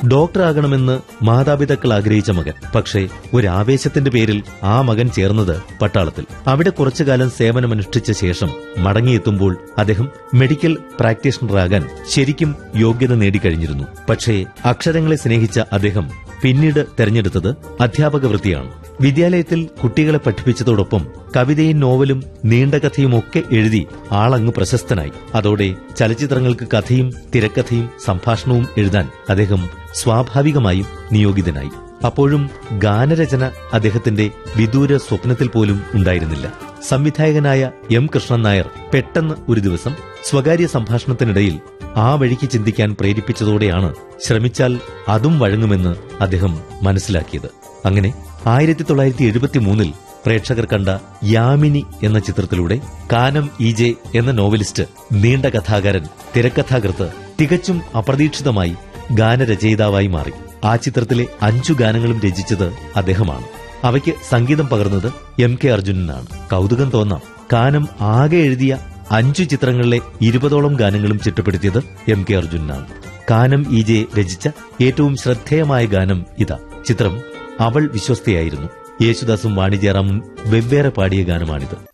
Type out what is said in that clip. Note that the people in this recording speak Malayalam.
ഡോക്ടറാകണമെന്ന് മാതാപിതാക്കൾ ആഗ്രഹിച്ച മകൻ പക്ഷേ ഒരു ആവേശത്തിന്റെ പേരിൽ ആ മകൻ ചേർന്നത് പട്ടാളത്തിൽ അവിടെ കുറച്ചുകാലം സേവനമനുഷ്ഠിച്ച ശേഷം മടങ്ങിയെത്തുമ്പോൾ അദ്ദേഹം മെഡിക്കൽ പ്രാക്ടീഷണറാകാൻ ശരിക്കും യോഗ്യത നേടിക്കഴിഞ്ഞിരുന്നു പക്ഷേ അക്ഷരങ്ങളെ സ്നേഹിച്ച അദ്ദേഹം പിന്നീട് തെരഞ്ഞെടുത്തത് അധ്യാപക വൃത്തിയാണ് വിദ്യാലയത്തിൽ കുട്ടികളെ പഠിപ്പിച്ചതോടൊപ്പം കവിതയും നോവലും നീണ്ട കഥയും ഒക്കെ എഴുതി ആളങ്ങ് പ്രശസ്തനായി അതോടെ ചലച്ചിത്രങ്ങൾക്ക് കഥയും തിരക്കഥയും സംഭാഷണവും എഴുതാൻ അദ്ദേഹം സ്വാഭാവികമായും നിയോഗിതനായി അപ്പോഴും ഗാനരചന അദ്ദേഹത്തിന്റെ വിദൂര സ്വപ്നത്തിൽ പോലും ഉണ്ടായിരുന്നില്ല സംവിധായകനായ എം കൃഷ്ണൻ നായർ പെട്ടെന്ന് ഒരു ദിവസം സ്വകാര്യ സംഭാഷണത്തിനിടയിൽ ആ വഴിക്ക് ചിന്തിക്കാൻ പ്രേരിപ്പിച്ചതോടെയാണ് ശ്രമിച്ചാൽ അതും വഴങ്ങുമെന്ന് അദ്ദേഹം മനസ്സിലാക്കിയത് അങ്ങനെ ആയിരത്തി തൊള്ളായിരത്തി എഴുപത്തി മൂന്നിൽ പ്രേക്ഷകർ കണ്ട യാമിനി എന്ന ചിത്രത്തിലൂടെ കാനം ഇ ജെ എന്ന നോവലിസ്റ്റ് നീണ്ട കഥാകാരൻ തിരക്കഥാകൃത്ത് തികച്ചും അപ്രതീക്ഷിതമായി ഗാനരചയിതാവായി മാറി ആ ചിത്രത്തിലെ അഞ്ചു ഗാനങ്ങളും രചിച്ചത് അദ്ദേഹമാണ് അവയ്ക്ക് സംഗീതം പകർന്നത് എം കെ അർജുനനാണ് കൗതുകം തോന്നാം കാനം ആകെ എഴുതിയ അഞ്ചു ചിത്രങ്ങളിലെ ഇരുപതോളം ഗാനങ്ങളും ചിട്ടപ്പെടുത്തിയത് എം കെ അർജുനനാണ് കാനം ഇ ജെ രചിച്ച ഏറ്റവും ശ്രദ്ധേയമായ ഗാനം ഇതാ ചിത്രം അവൾ വിശ്വസ്തയായിരുന്നു യേശുദാസും വാണിജ്യറാമും വെവ്വേറെ പാടിയ ഗാനമാണിത്